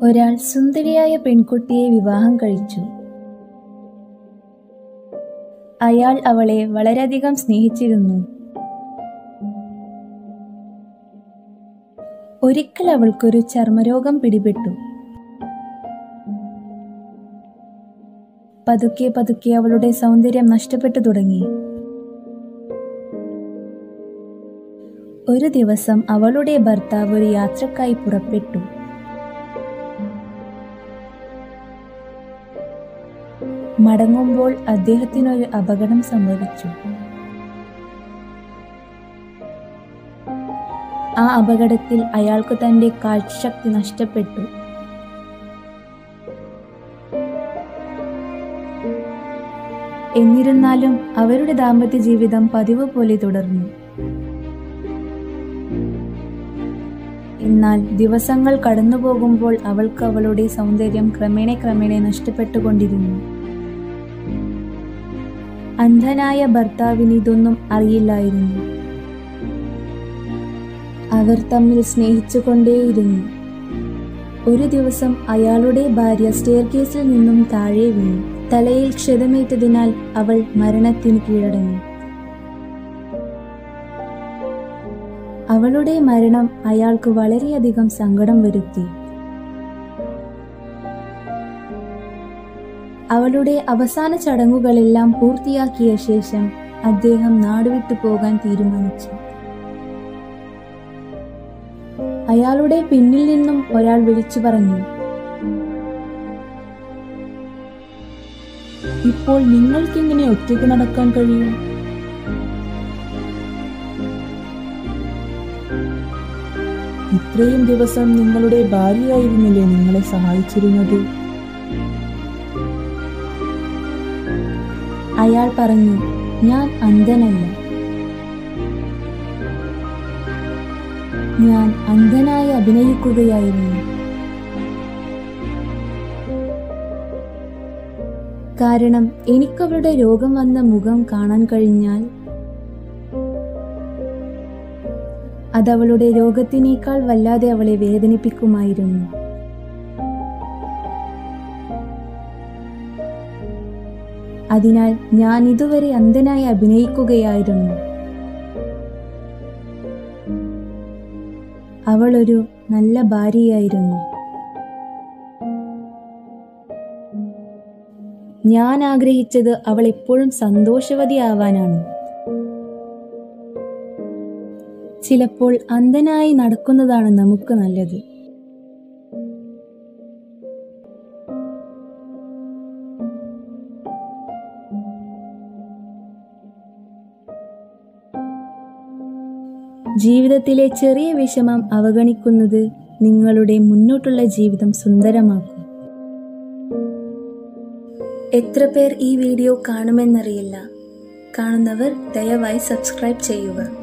ഒരാൾ സുന്ദരിയായ പെൺകുട്ടിയെ വിവാഹം കഴിച്ചു അയാൾ അവളെ വളരെയധികം സ്നേഹിച്ചിരുന്നു ഒരിക്കൽ അവൾക്കൊരു ചർമ്മരോഗം പിടിപെട്ടു പതുക്കെ പതുക്കെ അവളുടെ സൗന്ദര്യം നഷ്ടപ്പെട്ടു തുടങ്ങി ഒരു ദിവസം അവളുടെ ഭർത്താവ് ഒരു യാത്രക്കായി പുറപ്പെട്ടു മടങ്ങുമ്പോൾ അദ്ദേഹത്തിനൊരു അപകടം സംഭവിച്ചു ആ അപകടത്തിൽ അയാൾക്ക് തന്റെ കാഴ്ചശക്തി നഷ്ടപ്പെട്ടു എന്നിരുന്നാലും അവരുടെ ദാമ്പത്യ ജീവിതം പതിവ് പോലെ തുടർന്നു എന്നാൽ ദിവസങ്ങൾ കടന്നുപോകുമ്പോൾ അവൾക്ക് അവളുടെ സൗന്ദര്യം ക്രമേണ ക്രമേണ നഷ്ടപ്പെട്ടുകൊണ്ടിരുന്നു അന്ധനായ ഭർത്താവിന് ഇതൊന്നും അറിയില്ലായിരുന്നു അവർ തമ്മിൽ സ്നേഹിച്ചുകൊണ്ടേയിരുന്നു ഒരു ദിവസം അയാളുടെ ഭാര്യ സ്റ്റെയർ കേസിൽ നിന്നും താഴെ വീണു തലയിൽ ക്ഷതമേറ്റതിനാൽ അവൾ മരണത്തിന് കീഴടങ്ങി അവളുടെ മരണം അയാൾക്ക് വളരെയധികം സങ്കടം വരുത്തി അവളുടെ അവസാന ചടങ്ങുകളെല്ലാം പൂർത്തിയാക്കിയ ശേഷം അദ്ദേഹം നാടുവിട്ടു പോകാൻ തീരുമാനിച്ചു അയാളുടെ പിന്നിൽ നിന്നും ഒരാൾ വിളിച്ചു പറഞ്ഞു ഇപ്പോൾ നിങ്ങൾക്കെങ്ങനെ ഒറ്റയ്ക്ക് നടക്കാൻ കഴിയും ഇത്രയും ദിവസം നിങ്ങളുടെ ഭാര്യയായിരുന്നില്ലേ നിങ്ങളെ സഹായിച്ചിരുന്നത് അയാൾ പറഞ്ഞു ഞാൻ അന്ധനല്ല ഞാൻ അന്ധനായി അഭിനയിക്കുകയായിരുന്നു കാരണം എനിക്കവളുടെ രോഗം വന്ന മുഖം കാണാൻ കഴിഞ്ഞാൽ അതവളുടെ രോഗത്തിനേക്കാൾ വല്ലാതെ അവളെ വേദനിപ്പിക്കുമായിരുന്നു അതിനാൽ ഞാൻ ഇതുവരെ അന്ധനായി അഭിനയിക്കുകയായിരുന്നു അവൾ ഒരു നല്ല ഭാര്യയായിരുന്നു ഞാൻ ആഗ്രഹിച്ചത് അവൾ എപ്പോഴും സന്തോഷവതിയാവാനാണ് ചിലപ്പോൾ അന്ധനായി നടക്കുന്നതാണ് നമുക്ക് നല്ലത് ജീവിതത്തിലെ ചെറിയ വിഷമം അവഗണിക്കുന്നത് നിങ്ങളുടെ മുന്നോട്ടുള്ള ജീവിതം സുന്ദരമാക്കും എത്ര പേർ ഈ വീഡിയോ കാണുമെന്നറിയില്ല കാണുന്നവർ ദയവായി സബ്സ്ക്രൈബ് ചെയ്യുക